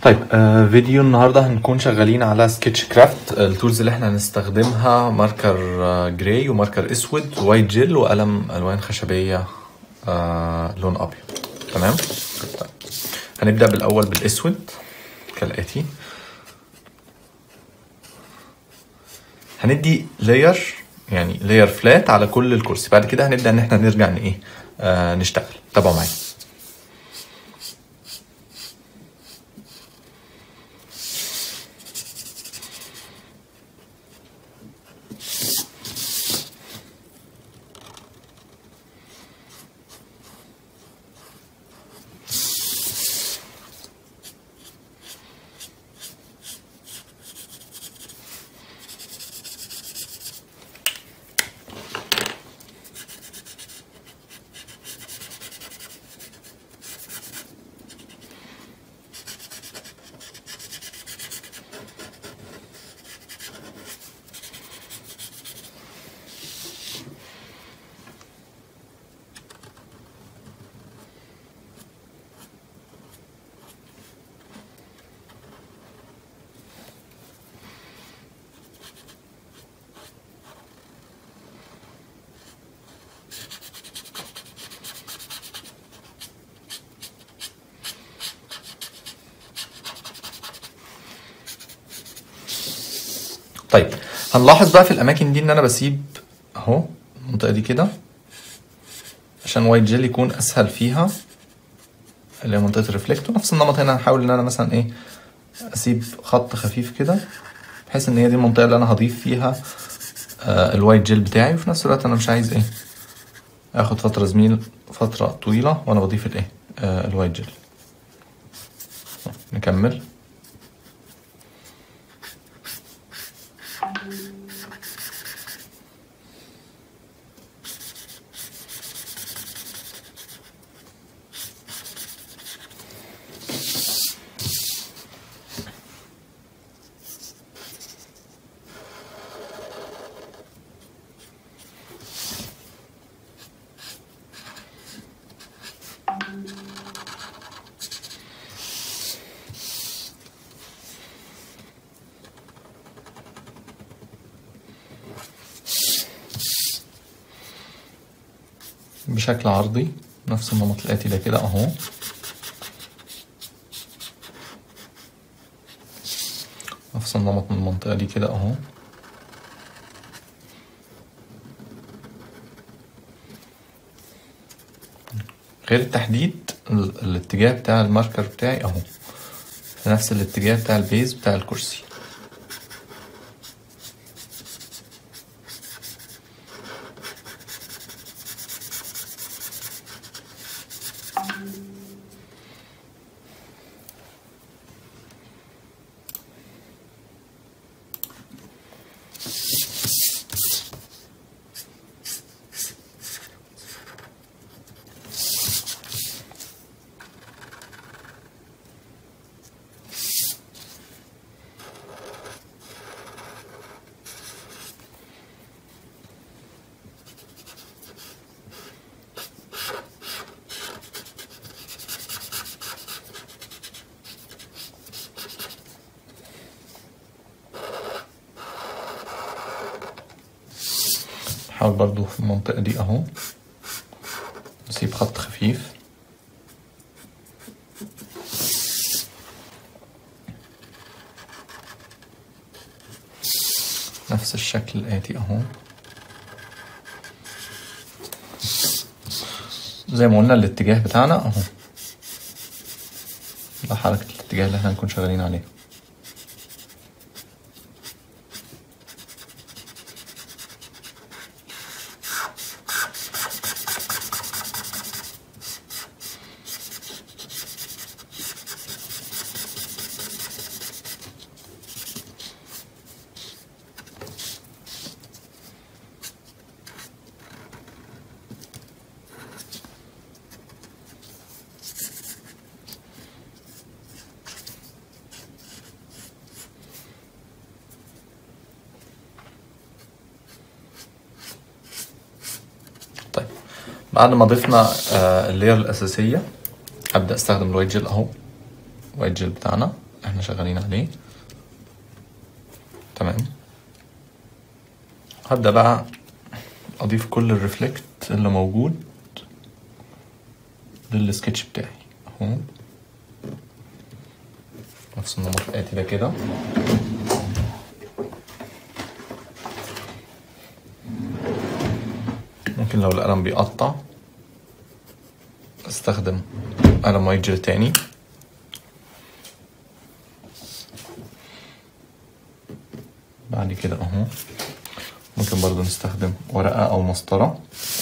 طيب آه فيديو النهارده هنكون شغالين على سكتش كرافت التولز اللي احنا هنستخدمها ماركر آه جراي وماركر اسود وايت جل وقلم الوان خشبيه آه لون ابيض تمام طيب. هنبدا بالاول بالاسود كالاتي هندي لاير يعني لاير فلات على كل الكرسي بعد كده هنبدا ان احنا نرجع ن- ايه آه نشتغل تابعوا معايا طيب هنلاحظ بقى في الاماكن دي ان انا بسيب اهو المنطقه دي كده عشان وايت جيل يكون اسهل فيها اللي هي منطقه الريفلكت ونفس النمط هنا هحاول ان انا مثلا ايه اسيب خط خفيف كده بحيث ان هي دي المنطقه اللي انا هضيف فيها آه الوايت جيل بتاعي وفي نفس الوقت انا مش عايز ايه اخد فتره زميل فتره طويله وانا بضيف الايه آه الوايت جيل نكمل بشكل عرضي نفس النمط الآتي ده كده أهو نفس النمط من المنطقة دي كده أهو غير التحديد ال- الاتجاه بتاع الماركر بتاعي أهو في نفس الاتجاه بتاع البيز بتاع الكرسي حاول برضو في المنطقة دي اهو نسيب خط خفيف نفس الشكل الآتي اهو زي ما قلنا الاتجاه بتاعنا اهو ده حركة الاتجاه اللي احنا هنكون شغالين عليه بعد ما ضفنا آه، اللاير الأساسية هبدأ استخدم الوايت جيل اهو الوايت جيل بتاعنا احنا شغالين عليه تمام هبدأ بقى أضيف كل الريفلكت اللي موجود للسكتش بتاعي اهو نفس النمط الآتي ده كده ممكن لو القلم بيقطع استخدم قلم وايت جل تاني بعد كده اهو ممكن برضو نستخدم ورقة او مسطرة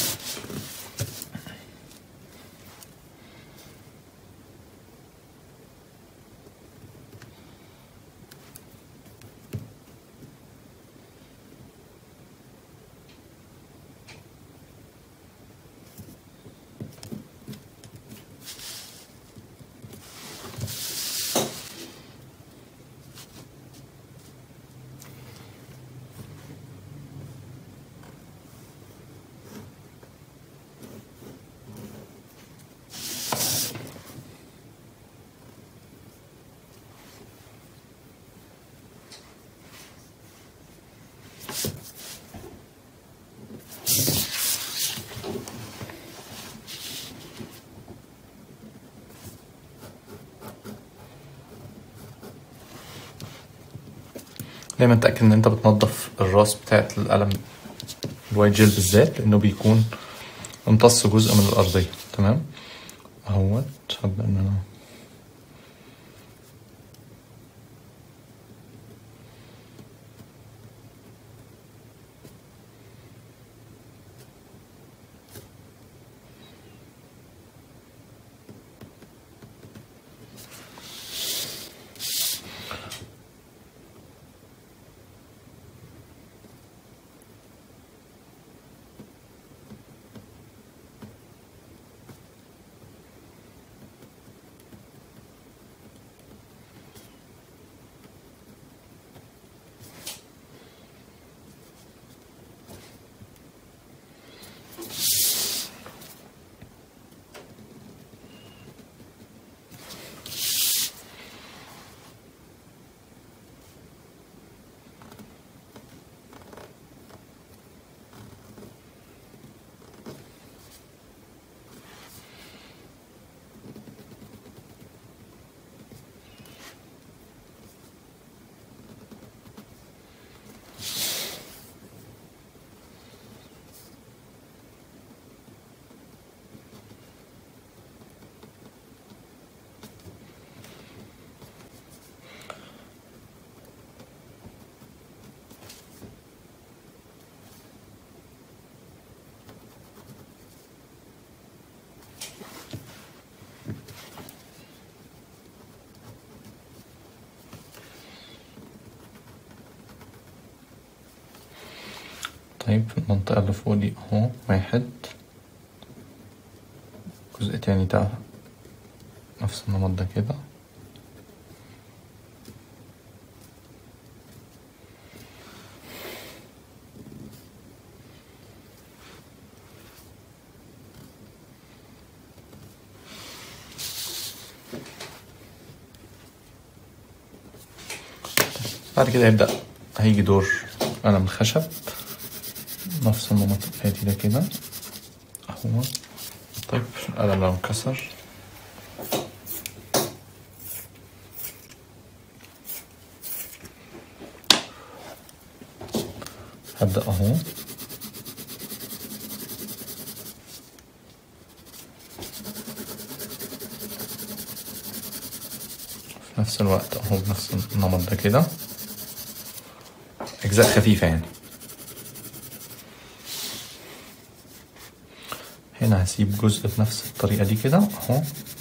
دايما تأكد ان انت بتنظف الراس بتاعت القلم الوايت جيل بالذات لانه بيكون امتص جزء من الارضية تمام اهوت هبدأ ان انا طيب في المنطقة اللي فوق دي اهو واحد جزء تاني ده نفس النمط ده كده بعد كده يبدأ هيجي دور قلم الخشب نفس النمط الآتي ده كده أهو طيب القلم لو انكسر هبدأ أهو في نفس الوقت أهو بنفس النمط ده كده أجزاء خفيفة يعني هنا هسيب جزء بنفس الطريقة دي كده اهو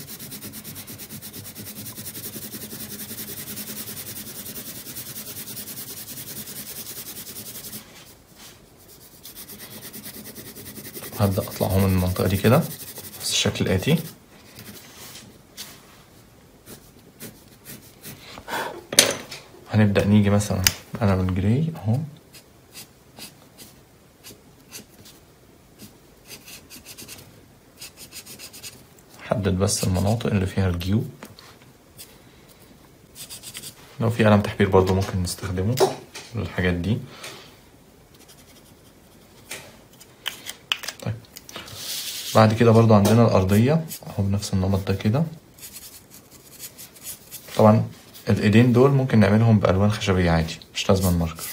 هبدأ أطلعه من المنطقة دي كده بس الشكل الآتي هنبدأ نيجي مثلا أنا من جراي أهو حدد بس المناطق اللي فيها الجيوب لو في قلم تحبير برضو ممكن نستخدمه للحاجات دي طيب بعد كده برضو عندنا الأرضية اهو بنفس النمط ده كده طبعا الايدين دول ممكن نعملهم بألوان خشبية عادي مش لازم ماركر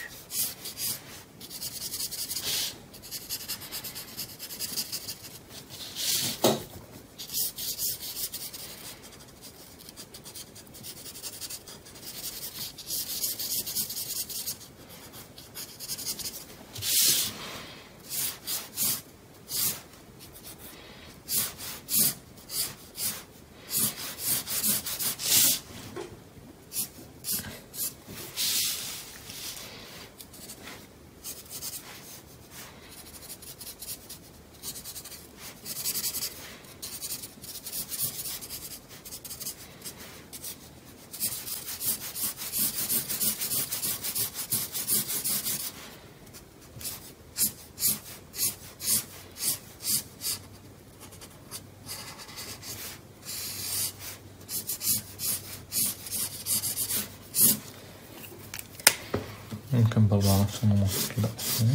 ممكن برضو على نفس النمط كده أهو.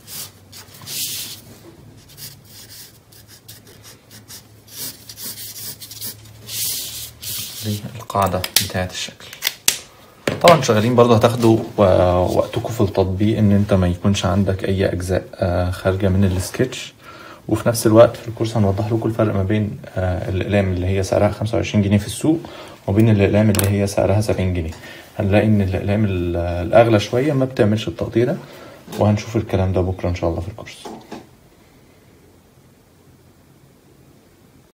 دي القاعدة بتاعت الشكل طبعا شغالين برضه هتاخدوا و- وقتكم في التطبيق ان انت ما يكونش عندك اي اجزاء آه، خارجة من السكتش وفي نفس الوقت في الكورس هنوضح لكم الفرق ما بين آه، الاقلام اللي هي سعرها 25 جنيه في السوق وبين الاقلام اللي هي سعرها 70 جنيه هنلاقي ان الاقلام ال- الاغلى شوية ما بتعملش التغطية ده وهنشوف الكلام ده بكرة ان شاء الله في الكورس